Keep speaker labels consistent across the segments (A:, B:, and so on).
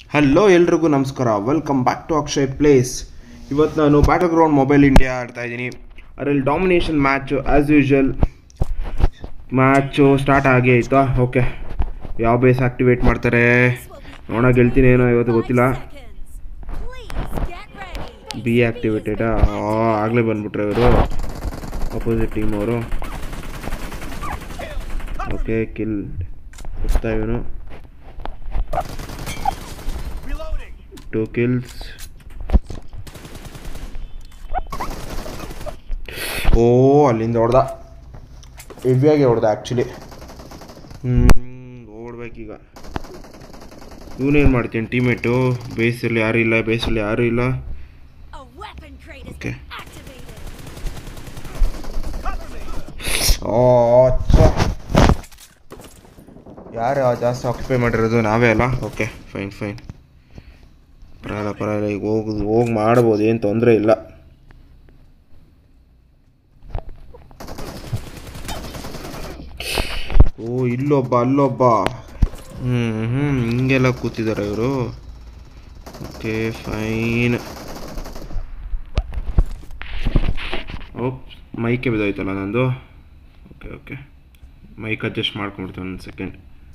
A: Hello ಎಲ್ರಿಗೂ ನಮಸ್ಕಾರ welcome back to Akshay plays ಇವತ್ತು ನಾನು ಬ್ಯಾಟಲ್ ಗ್ರೌಂಡ್ ಮೊಬೈಲ್ ಇಂಡಿಯಾ ಆಡ್ತಾ ಇದ್ದೀನಿ ಅದರಲ್ಲಿ domination match as usual match start ಆಗೇ ಆಯಿತಾ ಓಕೆ ಯಾವ ಬೇಸ್ ಆ್ಯಕ್ಟಿವೇಟ್ ಮಾಡ್ತಾರೆ ನೋಡೋ ಗೆಲ್ತೀನಿ ಏನೋ ಇವತ್ತು ಗೊತ್ತಿಲ್ಲ ಬಿ ಆ್ಯಕ್ಟಿವೇಟೆಡಾ ಆಗಲೇ ಬಂದ್ಬಿಟ್ರೆ ಇವರು ಅಪೋಸಿಟ್ ಟೀಮ್ ಅವರು ಓಕೆ ಕಿಲ್ ಹೋಗ್ತಾ ಇವನು ಟೂ ಕಿಲ್ಸ್ ಓ ಅಲ್ಲಿಂದ ಹೊಡೆದ ಹೆವಿಯಾಗಿ ಹೊಡೆದ ಆ್ಯಕ್ಚುಲಿ ಹ್ಞೂ ಓಡ್ಬೇಕೀಗ ಇವನೇನು ಮಾಡ್ತೀನಿ ಟೀಮೇಟು ಬೇಸಲ್ಲಿ ಯಾರೂ ಇಲ್ಲ ಬೇಸಲ್ಲಿ ಯಾರೂ ಇಲ್ಲ Okay. ಓ ಯಾರು ಜಾಸ್ತಿ ಆಕ್ಯುಪೈ ಮಾಡಿರೋದು ನಾವೇ ಅಲ್ಲ ಓಕೆ ಫೈನ್ ಫೈನ್ ಪರವಾಗಿಲ್ಲ ಪರವಾಗಿಲ್ಲ ಈಗ ಹೋಗಿ ಹೋಗಿ ಮಾಡ್ಬೋದು ಏನು ತೊಂದರೆ ಇಲ್ಲ ಓ ಇಲ್ಲೊಬ್ಬ ಅಲ್ಲೊಬ್ಬ ಹ್ಞೂ ಹ್ಞೂ ಹಿಂಗೆಲ್ಲ ಕೂತಿದ್ದಾರೆ ಇವರು ಓಕೆ ಫೈನ್ ಓಪ್ ಮೈಕೆ ಬಿದ್ದೋಯ್ತಲ್ಲ ನಂದು ಓಕೆ ಓಕೆ ಮೈಕ್ ಅಡ್ಜಸ್ಟ್ ಮಾಡ್ಕೊಂಡ್ಬಿಡ್ತೀನಿ ಒಂದು ಸೆಕೆಂಡ್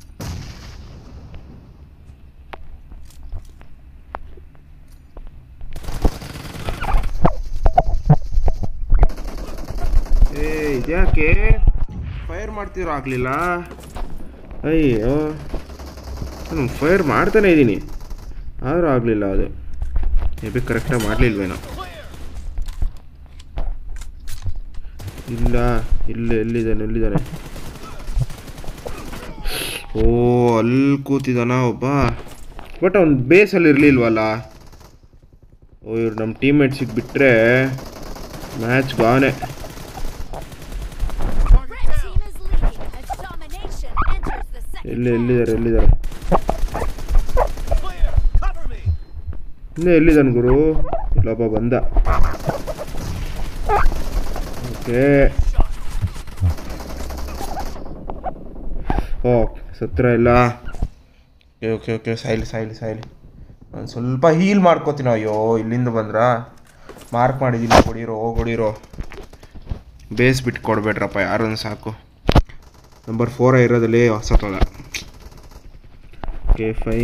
A: ಏ ಇದ್ಯಾಕೆ ಫೈರ್ ಮಾಡ್ತಿರೋ ಆಗಲಿಲ್ಲ ಅಯ್ಯೋ ನಾನು ಫೈರ್ ಮಾಡ್ತಾನೆ ಇದ್ದೀನಿ ಆದರೂ ಆಗಲಿಲ್ಲ ಅದು ಮೇಬಿ ಕರೆಕ್ಟಾಗಿ ಮಾಡಲಿಲ್ವೇನೋ ಇಲ್ಲ ಇಲ್ಲ ಎಲ್ಲಿದ್ದಾನೆ ಎಲ್ಲಿದ್ದಾನೆ ಓ ಅಲ್ಲಿ ಕೂತಿದ್ದಾನ ಒಬ್ಬ ಬಟ್ ಅವ್ನು ಬೇಸಲ್ಲಿ ಇರಲಿಲ್ವಲ್ಲ ಓ ಇವ್ರು ನಮ್ಮ ಟೀಮ್ಮೇಟ್ಸಿಗೆ ಬಿಟ್ಟರೆ ಮ್ಯಾಚ್ ಗಾನೆ ಎಲ್ಲಿ ಎಲ್ಲಿದ್ದಾರೆ ಎಲ್ಲಿದ್ದಾರೆ ಇನ್ನೂ ಎಲ್ಲಿದ್ದಾನೆ ಗುರು ಇಲ್ಲೊಬ್ಬ ಬಂದ ಓಕೆ ಓ ಸತ್ರ ಇಲ್ಲ ಓಕೆ ಓಕೆ ಓಕೆ ಸಾಯ್ಲಿ ಸಾಯ್ಲಿ ಸಾಯ್ಲಿ ನಾನು ಸ್ವಲ್ಪ ಹೀಲ್ ಮಾಡ್ಕೋತೀನಿ ಅಯ್ಯೋ ಇಲ್ಲಿಂದ ಬಂದ್ರ ಮಾರ್ಕ್ ಮಾಡಿದ್ದೀನಿ ಹೊಡಿರೋ ಹೊಡಿರೋ ಬೇಸ್ ಬಿಟ್ಟು ಕೊಡ್ಬೇಡ್ರಪ್ಪ ಯಾರನ್ನು ಸಾಕು ನಂಬರ್ ಫೋರ ಇರೋದಲ್ಲಿ ಹೊಸತದ ಓಕೆ ಫೈ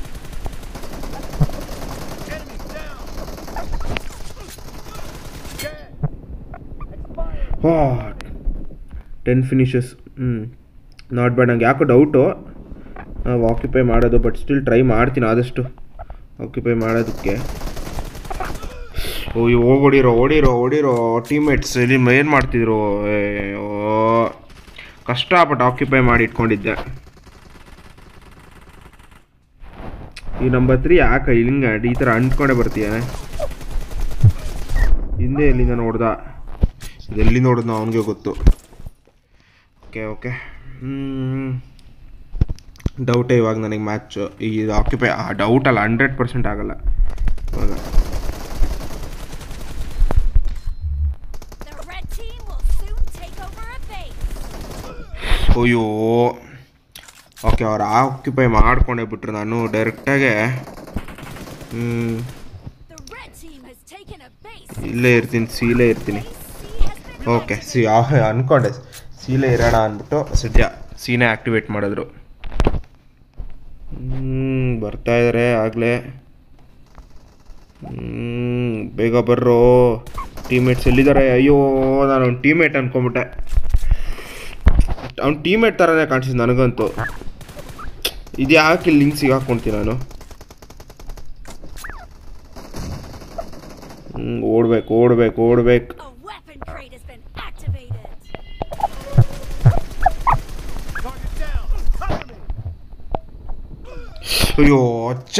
A: ಟೆನ್ ಫಿನಿಷಸ್ ಹ್ಞೂ ನಾಟ್ ಬ್ಯಾಡ್ ನಂಗೆ ಯಾಕೋ ಡೌಟು ನಾವು ಆಕ್ಯುಪೈ ಮಾಡೋದು ಬಟ್ ಸ್ಟಿಲ್ ಟ್ರೈ ಮಾಡ್ತೀನಿ ಆದಷ್ಟು ಆಕ್ಯುಪೈ ಮಾಡೋದಕ್ಕೆ ಓ ಇವ್ ಓಡಿರೋ ಓಡಿರೋ ಓಡಿರೋ ಟೀಮ್ಮೇಟ್ಸ್ ಇಲ್ಲಿ ಏನು ಮಾಡ್ತಿದ್ರು ಅಯ್ಯೋ ಕಷ್ಟಪಟ್ಟು ಆಕ್ಯುಪೈ ಮಾಡಿ ಇಟ್ಕೊಂಡಿದ್ದೆ ಈ ನಂಬರ್ ತ್ರೀ ಯಾಕೆ ಹಿಂಗೆ ಈ ಥರ ಅಂಟ್ಕೊಂಡೇ ಬರ್ತೀಯಾನೆ ಹಿಂದೆ ಎಲ್ಲಿಂದ ನೋಡ್ದ ಎಲ್ಲಿ ನೋಡಿದ್ನೋ ಅವನಿಗೆ ಗೊತ್ತು ಓಕೆ ಓಕೆ ಡೌಟೇ ಇವಾಗ ನನಗೆ ಮ್ಯಾಚು ಈ ಆಕ್ಯುಪೈ ಡೌಟ್ ಅಲ್ಲ ಹಂಡ್ರೆಡ್ ಪರ್ಸೆಂಟ್ ಆಗಲ್ಲ ಇವಾಗ ಅಯ್ಯೋ ಓಕೆ ಅವ್ರು ಆಕ್ಯುಪೈ ಮಾಡ್ಕೊಂಡೇ ಬಿಟ್ರು ನಾನು ಡೈರೆಕ್ಟಾಗೆ ಇಲ್ಲೇ ಇರ್ತೀನಿ ಸೀಲೇ ಇರ್ತೀನಿ ಓಕೆ ಸಿ ಅಂದ್ಕೊಂಡೆ ಸೀಲೇ ಇರೋಣ ಅಂದ್ಬಿಟ್ಟು ಸದ್ಯ ಸೀನೇ ಆ್ಯಕ್ಟಿವೇಟ್ ಮಾಡಿದ್ರು ಬರ್ತಾ ಇದ್ದಾರೆ ಆಗಲೇ ಬೇಗ ಬರ್ರೋ ಟೀಮೇಟ್ಸ್ ಎಲ್ಲಿದ್ದಾರೆ ಅಯ್ಯೋ ನಾನು ಅವ್ನ ಟೀಮೇಟ್ ಅನ್ಕೊಂಬಿಟ್ಟೆ ಅವ್ನ ಟೀಮೇಟ್ ಥರನೇ ಕಾಣಿಸಿದ್ದು ನನಗಂತೂ ಇದು ಯಾಕೆ ಲಿಂಕ್ ಸಿಗಾಕ್ಕೊಂತೀನಿ ನಾನು ಹ್ಞೂ ಓಡ್ಬೇಕು ಓಡ್ಬೇಕು ಓಡ್ಬೇಕು ಅಯ್ಯೋ ಅಚ್ಚ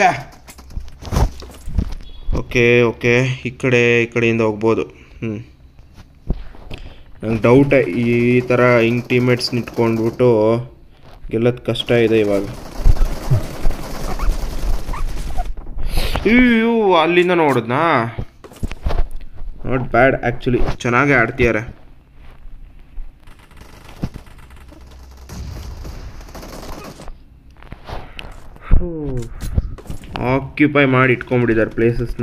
A: ಓಕೆ ಓಕೆ ಈ ಕಡೆ ಈ ಕಡೆಯಿಂದ ಹೋಗ್ಬೋದು ಹ್ಞೂ ನಂಗೆ ಡೌಟ್ ಈ ಥರ ಹಿಂಗೆ ಟೀಮೇಟ್ಸ್ ನಿಂತ್ಕೊಂಡ್ಬಿಟ್ಟು ಗೆಲ್ಲೋದು ಕಷ್ಟ ಇದೆ ಇವಾಗ ಅಯ್ಯೋ ಅಲ್ಲಿಂದ ನೋಡಿದ್ನಾ ನಾಟ್ ಬ್ಯಾಡ್ ಆ್ಯಕ್ಚುಲಿ ಚೆನ್ನಾಗೇ ಆಡ್ತಿದ್ದಾರೆ ಆಕ್ಯುಪೈ ಮಾಡಿ ಇಟ್ಕೊಂಡ್ಬಿಟ್ಟಿದ್ದಾರೆ ಪ್ಲೇಸಸ್ನ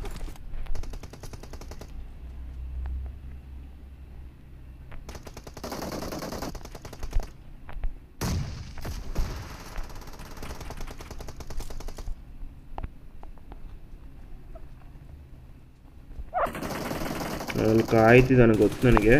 A: ಅಲ್ಲಿ ಕಾಯ್ತಿದ್ದಾನೆ ಗೊತ್ತು ನನಗೆ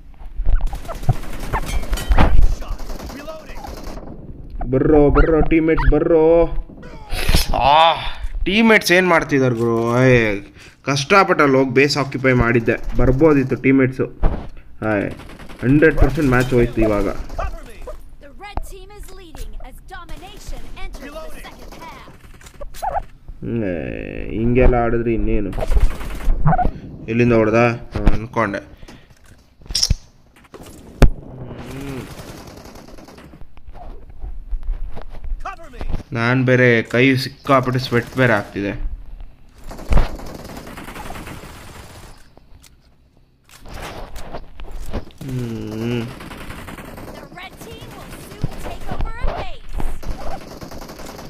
A: ಬರ್ರೋ ಬರ್ರೋ ಟೀಮೇಟ್ಸ್ ಬರ್ರೋ ಆ ಟೀಮೇಟ್ಸ್ ಏನು ಮಾಡ್ತಿದ್ದಾರೆ ಗುರು ಏ ಕಷ್ಟಪಟ್ಟು ಅಲ್ಲಿ ಹೋಗಿ ಬೇಸ್ ಆಕ್ಯುಪೈ ಮಾಡಿದ್ದೆ ಬರ್ಬೋದಿತ್ತು teammates hi hundred percent match ಹೋಯ್ತು ಇವಾಗ
B: The red team is leading as domination enters the second half.
A: ಹ್ಮ್, ಏ, ಹಿಂಗೆಲ್ಲ ಆಡಿದ್ರೆ ಇನ್ನೇನು ಎಲ್ಲಿಂದ ಹೊಡೆದ ಅನ್ಕೊಂಡೆ ನಾನು ಬೇರೆ ಕೈ ಸಿಕ್ಕಾಪಟ್ಟೆ ಸ್ವೆಟ್ ಬೇರೆ ಆಗ್ತಿದೆ hmm
B: The red team will soon take over a base.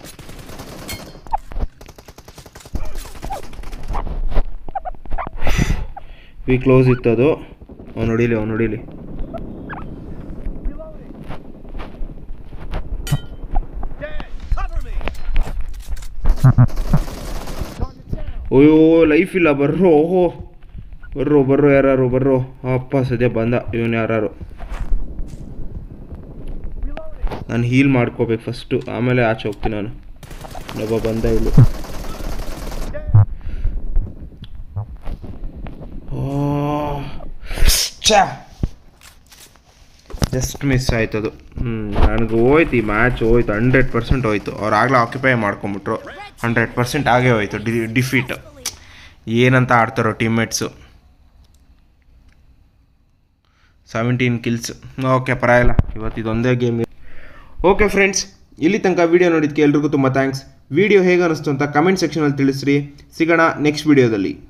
A: We close ಇತ್ತು ಅದು ಅವ್ನು ಹೊಡೀಲಿ ಅವ್ನು ಹೊಡೀಲಿ ಅಯ್ಯೋ ಲೈಫ್ ಇಲ್ಲ ಬರ್ರೋ ಓಹೋ ಬರ್ರೋ ಬರ್ರೋ ಯಾರು ಬರ್ರೋ ಅಪ್ಪ ಸದ್ಯ ಬಂದ ಇವನು ಯಾರು ನಾನು ಹೀಲ್ ಮಾಡ್ಕೋಬೇಕು ಫಸ್ಟು ಆಮೇಲೆ ಆಚೆ ಹೋಗ್ತೀನಿ ನಾನು ಒಬ್ಬ ಬಂದ ಇಲ್ಲಿ ಛಾ ಜಸ್ಟ್ ಮಿಸ್ ಆಯ್ತು ಅದು ಹ್ಞೂ ನನಗೆ ಹೋಯ್ತು ಈ ಮ್ಯಾಚ್ ಹೋಯ್ತು ಹಂಡ್ರೆಡ್ ಪರ್ಸೆಂಟ್ ಹೋಯ್ತು ಅವ್ರು ಆಗಲೇ ಆಕ್ಯುಪೈ ಮಾಡ್ಕೊಂಬಿಟ್ರು ಹಂಡ್ರೆಡ್ ಪರ್ಸೆಂಟ್ ಆಗೇ ಹೋಯ್ತು ಡಿ ಡಿಫೀಟ್ ಏನಂತ ಆಡ್ತಾರೋ ಟೀಮ್ಮೇಟ್ಸು ಸೆವೆಂಟೀನ್ ಕಿಲ್ಸ್ ಓಕೆ ಪರವಾಗಿಲ್ಲ ಇವತ್ತು ಇದೊಂದೇ ಗೇಮ್ ಓಕೆ ಫ್ರೆಂಡ್ಸ್ ಇಲ್ಲಿ ತನಕ ವಿಡಿಯೋ ನೋಡಿದ್ದಕ್ಕೆ ಎಲ್ರಿಗೂ ತುಂಬ ಥ್ಯಾಂಕ್ಸ್ ವಿಡಿಯೋ ಹೇಗೆ ಅನಿಸ್ತು ಅಂತ ಕಮೆಂಟ್ ಸೆಕ್ಷನಲ್ಲಿ ತಿಳಿಸ್ರಿ ಸಿಗೋಣ ನೆಕ್ಸ್ಟ್ ವಿಡಿಯೋದಲ್ಲಿ